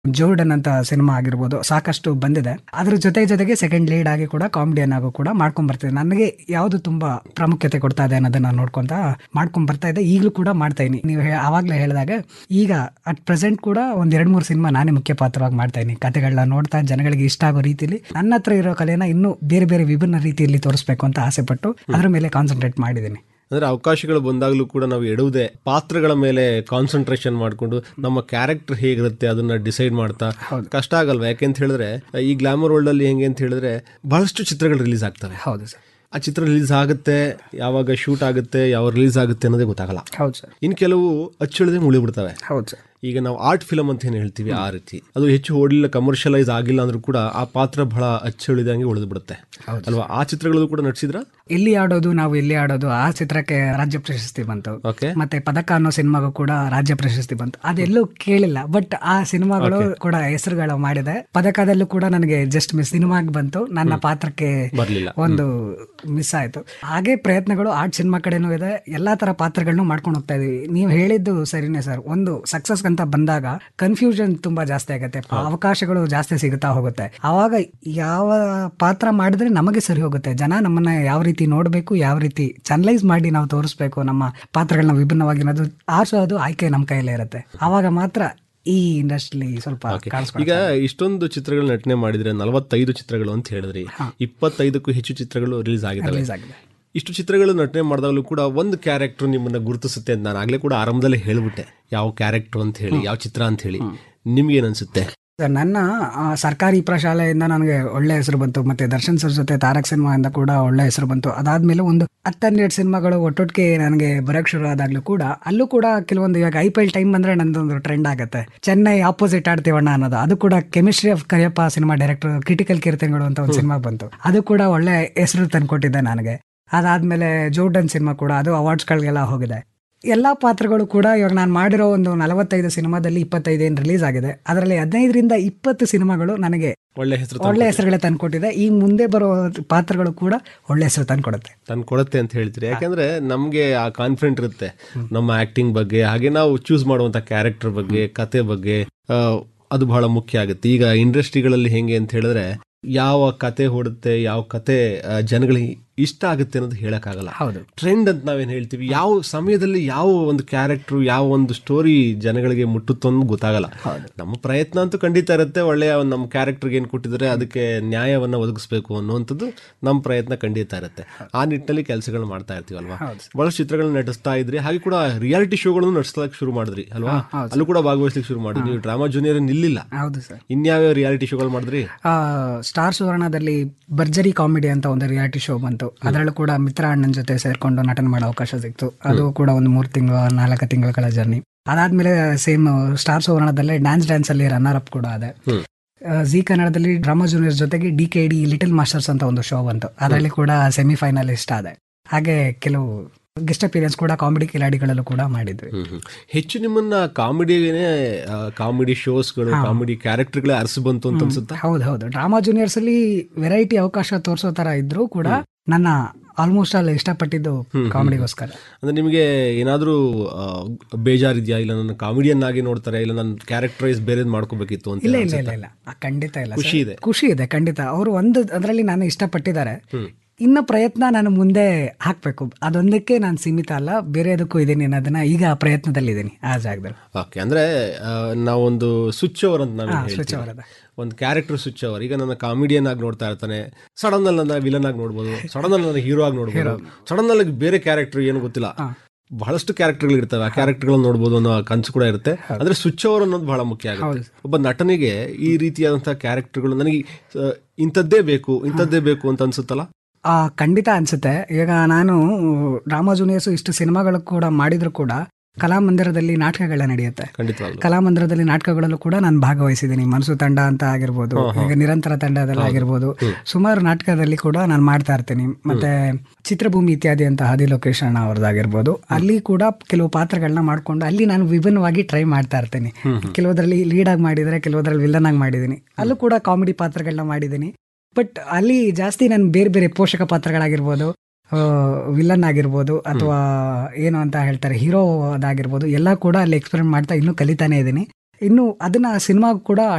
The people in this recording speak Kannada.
ಜೋರ್ಡನ್ ಅಂತ ಸಿನಿಮಾ ಆಗಿರ್ಬೋದು ಸಾಕಷ್ಟು ಬಂದಿದೆ ಅದ್ರ ಜೊತೆ ಜೊತೆಗೆ ಸೆಕೆಂಡ್ ಲೀಡ್ ಆಗಿ ಕೂಡ ಕಾಮಿಡಿಯನ್ ಆಗು ಕೂಡ ಮಾಡ್ಕೊಂಡ್ ಬರ್ತಿದ್ದೆ ನನಗೆ ಯಾವ್ದು ತುಂಬಾ ಪ್ರಾಮುಖ್ಯತೆ ಕೊಡ್ತಾ ಇದೆ ಅನ್ನೋದನ್ನ ನೋಡ್ಕೊಂತ ಮಾಡ್ಕೊಂಡ್ ಬರ್ತಾ ಇದ್ದೆ ಈಗಲೂ ಕೂಡ ಮಾಡ್ತಾ ಇದೀನಿ ನೀವು ಹೇ- ಆವಾಗ್ಲೇ ಹೇಳಿದಾಗ ಈಗ ಅಟ್ ಪ್ರೆಸೆಂಟ್ ಕೂಡ ಒಂದ್ ಎರಡ್ ಮೂರು ಸಿನಿಮಾ ನಾನೇ ಮುಖ್ಯ ಪಾತ್ರವಾಗಿ ಮಾಡ್ತಾ ಇದೀನಿ ಕತೆಗಳನ್ನ ನೋಡ್ತಾ ಜನಗಳಿಗೆ ಇಷ್ಟ ಆಗೋ ರೀತಿಲಿ ನನ್ನ ಹತ್ರ ಇರೋ ಕಲೆನ ಇನ್ನೂ ಬೇರೆ ಬೇರೆ ವಿಭಿನ್ನ ರೀತಿಯಲ್ಲಿ ತೋರಿಸ್ಬೇಕು ಅಂತ ಆಸೆ ಪಟ್ಟು ಅದ್ರ ಮೇಲೆ ಕಾನ್ಸಂಟ್ರೇಟ್ ಮಾಡಿದ್ದೀನಿ ಅಂದ್ರೆ ಅವಕಾಶಗಳು ಬಂದಾಗಲೂ ಕೂಡ ನಾವು ಎಡುವುದೇ ಪಾತ್ರಗಳ ಮೇಲೆ ಕಾನ್ಸಂಟ್ರೇಷನ್ ಮಾಡಿಕೊಂಡು ನಮ್ಮ ಕ್ಯಾರೆಕ್ಟರ್ ಹೇಗಿರುತ್ತೆ ಅದನ್ನ ಡಿಸೈಡ್ ಮಾಡ್ತಾ ಕಷ್ಟ ಆಗಲ್ವಾ ಯಾಕೆಂತ ಹೇಳಿದ್ರೆ ಈ ಗ್ಲಾಮರ್ ವರ್ಲ್ಡ್ ಅಲ್ಲಿ ಹೆಂಗೆ ಅಂತ ಹೇಳಿದ್ರೆ ಬಹಳಷ್ಟು ಚಿತ್ರಗಳು ರಿಲೀಸ್ ಆಗ್ತವೆ ಹೌದು ಸರ್ ಆ ಚಿತ್ರ ರಿಲೀಸ್ ಆಗುತ್ತೆ ಯಾವಾಗ ಶೂಟ್ ಆಗುತ್ತೆ ಯಾವ ರಿಲೀಸ್ ಆಗುತ್ತೆ ಅನ್ನೋದೇ ಗೊತ್ತಾಗಲ್ಲ ಹೌದು ಸರ್ ಇನ್ನು ಕೆಲವು ಅಚ್ಚಳಿದೆ ಮುಳಿಬಿಡ್ತವೆ ಹೌದು ಸರ್ ಈಗ ನಾವು ಆರ್ಟ್ ಫಿಲಮ್ ಅಂತ ಏನು ಹೇಳ್ತೀವಿ ಆ ರೀತಿ ಅದು ಹೆಚ್ಚು ಓಡಲಿಲ್ಲ ಕಮರ್ಷಿಯಲೈಸ್ ಆಗಿಲ್ಲ ಅಂದ್ರೂ ಕೂಡ ಆ ಪಾತ್ರ ಬಹಳ ಅಚ್ಚಳಿದಂಗೆ ಉಳಿದು ಬಿಡುತ್ತೆ ಅಲ್ವಾ ಆ ಚಿತ್ರಗಳಲ್ಲೂ ಕೂಡ ನಟಿಸಿದ್ರ ಇಲ್ಲಿ ಆಡೋದು ನಾವು ಇಲ್ಲಿ ಆಡೋದು ಆ ಚಿತ್ರಕ್ಕೆ ರಾಜ್ಯ ಪ್ರಶಸ್ತಿ ಬಂತು ಓಕೆ ಮತ್ತೆ ಪದಕ ಅನ್ನೋ ಸಿನಿಮಾಗೂ ಕೂಡ ರಾಜ್ಯ ಪ್ರಶಸ್ತಿ ಬಂತು ಅದೆಲ್ಲೂ ಕೇಳಿಲ್ಲ ಬಟ್ ಆ ಸಿನಿಮಾಗಳು ಕೂಡ ಹೆಸರುಗಳು ಮಾಡಿದೆ ಪದಕದಲ್ಲೂ ಕೂಡ ನನಗೆ ಜಸ್ಟ್ ಮಿಸ್ ಸಿನಿಮಾಗೆ ಬಂತು ನನ್ನ ಪಾತ್ರಕ್ಕೆ ಬರ್ಲಿಲ್ಲ ಒಂದು ಮಿಸ್ ಆಯ್ತು ಹಾಗೆ ಪ್ರಯತ್ನಗಳು ಆರ್ಟ್ ಸಿನಿಮಾ ಕಡೆನೂ ಇದೆ ಎಲ್ಲಾ ತರ ಪಾತ್ರಗಳನ್ನು ಮಾಡ್ಕೊಂಡು ಹೋಗ್ತಾ ಇದೀವಿ ನೀವು ಹೇಳಿದ್ದು ಸರಿನೇ ಸರ್ ಒಂದು ಸಕ್ಸಸ್ ಅಂತ ಬಂದಾಗ ಕನ್ಫ್ಯೂಷನ್ ತುಂಬಾ ಜಾಸ್ತಿ ಆಗುತ್ತೆ ಅವಕಾಶಗಳು ಜಾಸ್ತಿ ಸಿಗುತ್ತಾ ಹೋಗುತ್ತೆ ಅವಾಗ ಯಾವ ಪಾತ್ರ ಮಾಡಿದ್ರೆ ನಮಗೆ ಸರಿ ಹೋಗುತ್ತೆ ಜನ ನಮ್ಮನ್ನ ಯಾವ ರೀತಿ ನೋಡ್ಬೇಕು ಯಾವ ರೀತಿ ಚನಲೈಸ್ ಮಾಡಿ ನಾವು ತೋರಿಸ್ಬೇಕು ನಮ್ಮ ಪಾತ್ರಗಳನ್ನ ವಿಭಿನ್ನವಾಗಿ ಅದು ಆರಿಸೋದು ಆಯ್ಕೆ ನಮ್ಮ ಕೈಯಲ್ಲೇ ಇರುತ್ತೆ ಅವಾಗ ಮಾತ್ರ ಈ ಇಂಡಸ್ಟ್ರಿ ಸ್ವಲ್ಪ ಕಾಣಿಸ್ಕೊಂಡು ಈಗ ಇಷ್ಟೊಂದು ಚಿತ್ರಗಳು ನಟನೆ ಮಾಡಿದ್ರೆ ನಲವತ್ತೈದು ಚಿತ್ರಗಳು ಅಂತ ಹೇಳಿದ್ರಿ ಇಪ್ಪತ್ತೈದಕ್ಕೂ ಹೆಚ್ಚು ಚಿತ್ರಗಳು ರಿಲೀಸ್ ಆಗಿದ್ದಾವೆ ರಿಲೀಸ್ ಆಗಿದೆ ಇಷ್ಟು ಚಿತ್ರಗಳು ನಟನೆ ಮಾಡಿದಾಗಲೂ ಕೂಡ ಒಂದು ಕ್ಯಾರೆಕ್ಟರ್ ನಿಮ್ಮನ್ನ ಗುರುತಿಸುತ್ತೆ ಅಂತ ನಾನು ಆಗ್ಲೇ ಕೂಡ ಆರಂಭದಲ್ಲೇ ಹೇಳ್ಬಿಟ್ಟೆ ಯಾವ ಕ್ಯಾರೆಕ್ಟರ್ ಅಂತ ಹೇಳಿ ಯಾವ ಚಿತ್ರ ಅಂತ ಹೇಳಿ ನಿಮ್ಗೆ ಅನ್ಸುತ್ತೆ ಸರ್, ನನ್ನ ಆ, ಸರ್ಕಾರಿ ಪ್ರಶಾಲೆಯಿಂದ ನನಗೆ ಒಳ್ಳೆ ಹೆಸರು ಬಂತು ಮತ್ತೆ ದರ್ಶನ್ ಸರ್ ಜೊತೆ ತಾರಕ್ ಸಿನಿಮಾಯಿಂದ ಕೂಡ ಒಳ್ಳೆ ಹೆಸರು ಬಂತು ಅದಾದ್ಮೇಲೆ ಒಂದು ಹತ್ತನ್ನೆರಡು ಸಿನಿಮಾಗಳು ಒಟ್ಟೊಟ್ಟಿಗೆ ನನಗೆ ಬರಕ್ ಶುರು ಆದಾಗ್ಲೂ ಕೂಡ ಅಲ್ಲೂ ಕೂಡ ಕೆಲವೊಂದು ಇವಾಗ ಐ ಪಿ ಎಲ್ ಟೈಮ್ ಬಂದ್ರೆ ನಂದೊಂದು ಟ್ರೆಂಡ್ ಆಗುತ್ತೆ ಚೆನ್ನೈ ಆಪೋಸಿಟ್ ಆಡ್ತೀವಣ್ಣ ಅನ್ನೋದು ಅದು ಕೂಡ chemistry of Kariyappa cinema director critical ಕೀರ್ತನೆಗಳು ಅಂತ ಒಂದು ಸಿನಿಮಾ ಬಂತು ಅದು ಕೂಡ ಒಳ್ಳೆ ಹೆಸರು ತಂದ್ಕೊಟ್ಟಿದೆ ನನಗೆ ಅದಾದ್ಮೇಲೆ ಜೋರ್ಡನ್ ಸಿನಿಮಾ ಕೂಡ ಅದು ಅವಾರ್ಡ್ಸ್ಗಳಿಗೆಲ್ಲ ಹೋಗಿದೆ ಎಲ್ಲಾ ಪಾತ್ರಗಳು ಕೂಡ ಇವಾಗ ನಾನು ಮಾಡಿರೋ ಒಂದು ನಲವತ್ತೈದು ಸಿನಿಮಾದಲ್ಲಿ ಇಪ್ಪತ್ತೈದು ಏನು ರಿಲೀಸ್ ಆಗಿದೆ ಅದರಲ್ಲಿ ಹದಿನೈದರಿಂದ ಇಪ್ಪತ್ತು ಸಿನಿಮಾಗಳು ನನಗೆ ಒಳ್ಳೆ ಹೆಸರು ಒಳ್ಳೆ ಹೆಸರುಗಳೇ ತಂದ್ಕೊಟ್ಟಿದೆ ಈ ಮುಂದೆ ಬರೋ ಪಾತ್ರಗಳು ಕೂಡ ಒಳ್ಳೆ ಹೆಸರು ತಂದ್ಕೊಡುತ್ತೆ ತಂದು ಕೊಡುತ್ತೆ ಅಂತ ಹೇಳ್ತೀರಿ ಯಾಕಂದ್ರೆ ನಮ್ಗೆ ಆ ಕಾನ್ಫಿಡೆಂಟ್ ಇರುತ್ತೆ ನಮ್ಮ ಆಕ್ಟಿಂಗ್ ಬಗ್ಗೆ ಹಾಗೆ ನಾವು ಚೂಸ್ ಮಾಡುವಂತ ಕ್ಯಾರೆಕ್ಟರ್ ಬಗ್ಗೆ ಕತೆ ಬಗ್ಗೆ ಆ, ಅದು ಬಹಳ ಮುಖ್ಯ ಆಗುತ್ತೆ ಈಗ ಇಂಡಸ್ಟ್ರಿಗಳಲ್ಲಿ ಹೆಂಗೆ ಅಂತ ಹೇಳಿದ್ರೆ ಯಾವ ಕತೆ ಹೊಡುತ್ತೆ ಯಾವ ಕತೆ ಆ, ಜನಗಳಿಗೆ ಇಷ್ಟ ಆಗುತ್ತೆ ಅನ್ನೋದು ಹೇಳಕ್ಕಾಗಲ್ಲ ಹೌದು ಟ್ರೆಂಡ್ ಅಂತ ನಾವೇನ್ ಹೇಳ್ತೀವಿ ಯಾವ ಸಮಯದಲ್ಲಿ ಯಾವ ಒಂದು ಕ್ಯಾರೆಕ್ಟರ್ ಯಾವ ಒಂದು ಸ್ಟೋರಿ ಜನಗಳಿಗೆ ಮುಟ್ಟುತ್ತೋ ಅನ್ನೋದು ಗೊತ್ತಾಗಲ್ಲ ನಮ್ಮ ಪ್ರಯತ್ನ ಅಂತೂ ಖಂಡಿತ ಇರುತ್ತೆ ಒಳ್ಳೆಯ ಒಂದು ನಮ್ಮ ಕ್ಯಾರೆಕ್ಟರ್ಗೆ ಏನು ಕೊಟ್ಟಿದ್ರೆ ಅದಕ್ಕೆ ನ್ಯಾಯವನ್ನ ಒದಗಿಸ್ಬೇಕು ಅನ್ನುವಂಥದ್ದು ನಮ್ಮ ಪ್ರಯತ್ನ ಖಂಡಿತ ಇರುತ್ತೆ ಆ ನಿಟ್ಟಿನಲ್ಲಿ ಕೆಲಸಗಳು ಮಾಡ್ತಾ ಇರ್ತೀವಲ್ವಾ ಬಹಳಷ್ಟು ಚಿತ್ರಗಳನ್ನ ನಟಿಸ್ತಾ ಇದ್ರಿ ಹಾಗೆ ಕೂಡ ರಿಯಾಲಿಟಿ ಶೋಗಳನ್ನು ನಟಿಸ್ಲಿಕ್ಕೆ ಶುರು ಮಾಡಿದ್ರಿ ಅಲ್ವಾ ಅಲ್ಲೂ ಕೂಡ ಭಾಗವಹಿಸ್ಲಿಕ್ಕೆ ಶುರು ಮಾಡಿದ್ರಿ ನೀವು ಡ್ರಾಮಾ ಜೂನಿಯರ್ ನಿಲ್ಲಿಲ್ಲ ಹೌದು ಸರ್ ಇನ್ಯಾವ್ಯಾವ ರಿಯಾಲಿಟಿ ಶೋಗಳು ಮಾಡಿದ್ರಿ ಸ್ಟಾರ್ ಸುವರ್ಣದಲ್ಲಿ ಭರ್ಜರಿ ಕಾಮಿಡಿ ಅಂತ ಒಂದು ರಿಯಾಲಿಟಿ ಶೋ ಬಂತು ಅದರಲ್ಲೂ ಕೂಡ ಮಿತ್ರ ಅಣ್ಣನ ಜೊತೆ ಸೇರ್ಕೊಂಡು ನಟನೆ ಮಾಡೋ ಅವಕಾಶ ಸಿಕ್ತು ಅದು ಕೂಡ ಒಂದು ಮೂರು ತಿಂಗಳು ನಾಲ್ಕು ತಿಂಗಳ ಜರ್ನಿ ಅದಾದ್ಮೇಲೆ ಸೇಮ್ ಸ್ಟಾರ್ ಸುವರ್ಣದಲ್ಲೇ ಡ್ಯಾನ್ಸ್ ಡ್ಯಾನ್ಸ್ ಅಲ್ಲಿ ರನ್ನರ್ ಅಪ್ ಕೂಡ ಅದೇ ಹ್ಮ್. ಜಿ ಕನ್ನಡದಲ್ಲಿ ಡ್ರಾಮಾ ಜೂನಿಯರ್ಸ್ ಜೊತೆಗೆ D K D little masters ಅಂತ ಒಂದು ಶೋ ಬಂತು ಅದರಲ್ಲಿ ಕೂಡ ಸೆಮಿಫೈನಲಿಸ್ಟ್ ಆದೆ ಹಾಗೆ ಕೆಲವು ಗೆಸ್ಟ್ ಅಪಿಯರೆನ್ಸ್ ಕೂಡ ಕಾಮಿಡಿ ಕಿಲಾಡಿಗಳಲ್ಲೂ ಕೂಡ ಮಾಡಿದ್ವಿ ಹ್ಮ್ ಹ್ಮ್. ಹೆಚ್ಚು ನಿಮ್ಮನ್ನ ಕಾಮಿಡಿನೇ ಕಾಮಿಡಿ ಶೋಸ್ಗಳು ಕಾಮಿಡಿ ಕ್ಯಾರೆಕ್ಟರ್ಗಳೇ ಅರಸು ಬಂತು ಅಂತ ಅನ್ಸುತ್ತಾ ಹೌದು ಹೌದು ಡ್ರಾಮಾ ಜೂನಿಯರ್ಸ್ ಅಲ್ಲಿ ವೆರೈಟಿ ಅವಕಾಶ ತೋರಿಸೋ ತರ ಇದ್ರು ಕೂಡ ನನ್ನ ಆಲ್ಮೋಸ್ಟ್ ಅಲ್ಲಿ ಇಷ್ಟಪಟ್ಟಿದ್ದು ಕಾಮಿಡಿಗೋಸ್ಕರ ಅಂದ್ರೆ ನಿಮಗೆ ಏನಾದ್ರೂ ಆ, ಬೇಜಾರಿದ್ಯಾ ಇಲ್ಲ ನನ್ನ ಕಾಮಿಡಿಯನ್ ಆಗಿ ನೋಡ್ತಾರೆ ಇಲ್ಲ ನನ್ನ ಕ್ಯಾರೆಕ್ಟರೈಸ್ ಬೇರೆ ಮಾಡ್ಕೋಬೇಕಿತ್ತು ಅಂತ ಇಲ್ಲ ಇಲ್ಲ ಇಲ್ಲ ಇಲ್ಲ ಆ, ಖಂಡಿತ ಇಲ್ಲ ಖುಷಿ sir. ಇದೆ. ಖುಷಿ ಇದೆ ಖಂಡಿತ ಅವರು ಒಂದು ಅದರಲ್ಲಿ ನಾನು ಇಷ್ಟಪಟ್ಟಿದ್ದಾರೆ ಇನ್ನ ಪ್ರಯತ್ನ ನಾನು ಮುಂದೆ ಹಾಕ್ಬೇಕು ಅದೊಂದಕ್ಕೆ ನಾನು ಸೀಮಿತ ಅಲ್ಲ ಬೇರೆದಕ್ಕೂ ಇದೀನಿ ಅನ್ನೋದನ್ನ ಈಗ ಆ ಪ್ರಯತ್ನದಲ್ಲಿದ್ದೀನಿ ಆ ಜಾಗದಲ್ಲಿ ಓಕೆ ಅಂದ್ರೆ ಆ, ನಾವೊಂದು ಸ್ವಿಚ್ ಓವರ್ ಅಂತ ನಾವು ಸ್ವಿಚ್ ಅವರದ ಒಂದು ಕ್ಯಾರೆಕ್ಟರ್ ಸ್ವಿಚ್ ಓವರ್ ಈಗ ನನ್ನ ಕಾಮಿಡಿಯನ್ ಆಗಿ ನೋಡ್ತಾ ಇರ್ತಾನೆ ಸಡನ್ ಅಲ್ಲಿ ನನ್ನ ವಿಲನ್ ಆಗಿ ನೋಡ್ಬೋದು ಸಡನ್ ಅಲ್ಲಿ ನನ್ನ ಹೀರೋ ಆಗಿ ನೋಡ್ಬೋದು ಸಡನ್ ಅಲ್ಲಿ ಬೇರೆ ಕ್ಯಾರೆಕ್ಟರ್ ಏನು ಗೊತ್ತಿಲ್ಲ ಬಹಳಷ್ಟು ಕ್ಯಾರೆಕ್ಟರ್ಗಳು ಇರ್ತವೆ ಆ ಕ್ಯಾರೆಕ್ಟರ್ಗಳನ್ನ ನೋಡ್ಬೋದು ಅನ್ನೋ ಕನಸು ಕೂಡ ಇರುತ್ತೆ ಅಂದ್ರೆ ಸ್ವಿಚ್ ಓವರ್ ಅನ್ನೋದು ಬಹಳ ಮುಖ್ಯ ಆಗುತ್ತೆ ಒಬ್ಬ ನಟನಿಗೆ ಈ ರೀತಿಯಾದಂತಹ ಕ್ಯಾರೆಕ್ಟರ್ಗಳು ನನಗೆ ಆ, ಇಂಥದ್ದೇ ಬೇಕು ಇಂಥದ್ದೇ ಬೇಕು ಅಂತ ಅನ್ಸುತ್ತಲ್ಲ ಆ ಖಂಡಿತ ಅನ್ಸುತ್ತೆ ಈಗ ನಾನು ಡ್ರಾಮಾ ಜೂನಿಯರ್ಸ್ ಇಷ್ಟು ಸಿನಿಮಾಗಳು ಕೂಡ ಮಾಡಿದ್ರು ಕೂಡ ಕಲಾಮಂದಿರದಲ್ಲಿ ನಾಟಕಗಳ ನಡೆಯುತ್ತೆ ಖಂಡಿತವಾಗ್ಲು ಕಲಾಮಂದಿರದಲ್ಲಿ ನಾಟಕಗಳಲ್ಲೂ ಕೂಡ ನಾನು ಭಾಗವಹಿಸಿದ್ದೀನಿ ಮನಸ್ಸು ತಂಡ ಅಂತ ಆಗಿರ್ಬೋದು ಈಗ ನಿರಂತರ ತಂಡದಲ್ಲಿ ಆಗಿರ್ಬೋದು ಸುಮಾರು ನಾಟಕದಲ್ಲಿ ಕೂಡ ನಾನು ಮಾಡ್ತಾ ಇರ್ತೀನಿ ಮತ್ತೆ ಚಿತ್ರಭೂಮಿ ಇತ್ಯಾದಿ ಅಂತ ಹದಿ ಲೋಕೇಶ್ ಅಣ್ಣ ಅವ್ರದ್ದಾಗಿರ್ಬೋದು ಅಲ್ಲಿ ಕೂಡ ಕೆಲವು ಪಾತ್ರಗಳನ್ನ ಮಾಡ್ಕೊಂಡು ಅಲ್ಲಿ ನಾನು ವಿಭಿನ್ನವಾಗಿ ಟ್ರೈ ಮಾಡ್ತಾ ಇರ್ತೀನಿ ಕೆಲವುದ್ರಲ್ಲಿ ಲೀಡ್ ಆಗಿ ಮಾಡಿದರೆ ಕೆಲವುದ್ರಲ್ಲಿ ವಿಲನ್ ಆಗಿ ಮಾಡಿದ್ದೀನಿ ಅಲ್ಲೂ ಕೂಡ ಕಾಮಿಡಿ ಪಾತ್ರಗಳನ್ನ ಮಾಡಿದ್ದೀನಿ ಬಟ್ ಅಲ್ಲಿ ಜಾಸ್ತಿ ನಾನು ಬೇರೆ ಬೇರೆ ಪೋಷಕ ಪಾತ್ರಗಳಾಗಿರ್ಬೋದು ವಿಲನ್ ಆಗಿರ್ಬೋದು ಅಥವಾ ಏನು ಅಂತ ಹೇಳ್ತಾರೆ ಹೀರೋ ಅದಾಗಿರ್ಬೋದು ಎಲ್ಲ ಕೂಡ ಅಲ್ಲಿ ಎಕ್ಸ್ಪೆರಿಮೆಂಟ್ ಮಾಡ್ತಾ ಇನ್ನೂ ಕಲಿತಾನೆ ಇದ್ದೀನಿ ಇನ್ನು ಅದನ್ನ ಸಿನಿಮಾ ಕೂಡ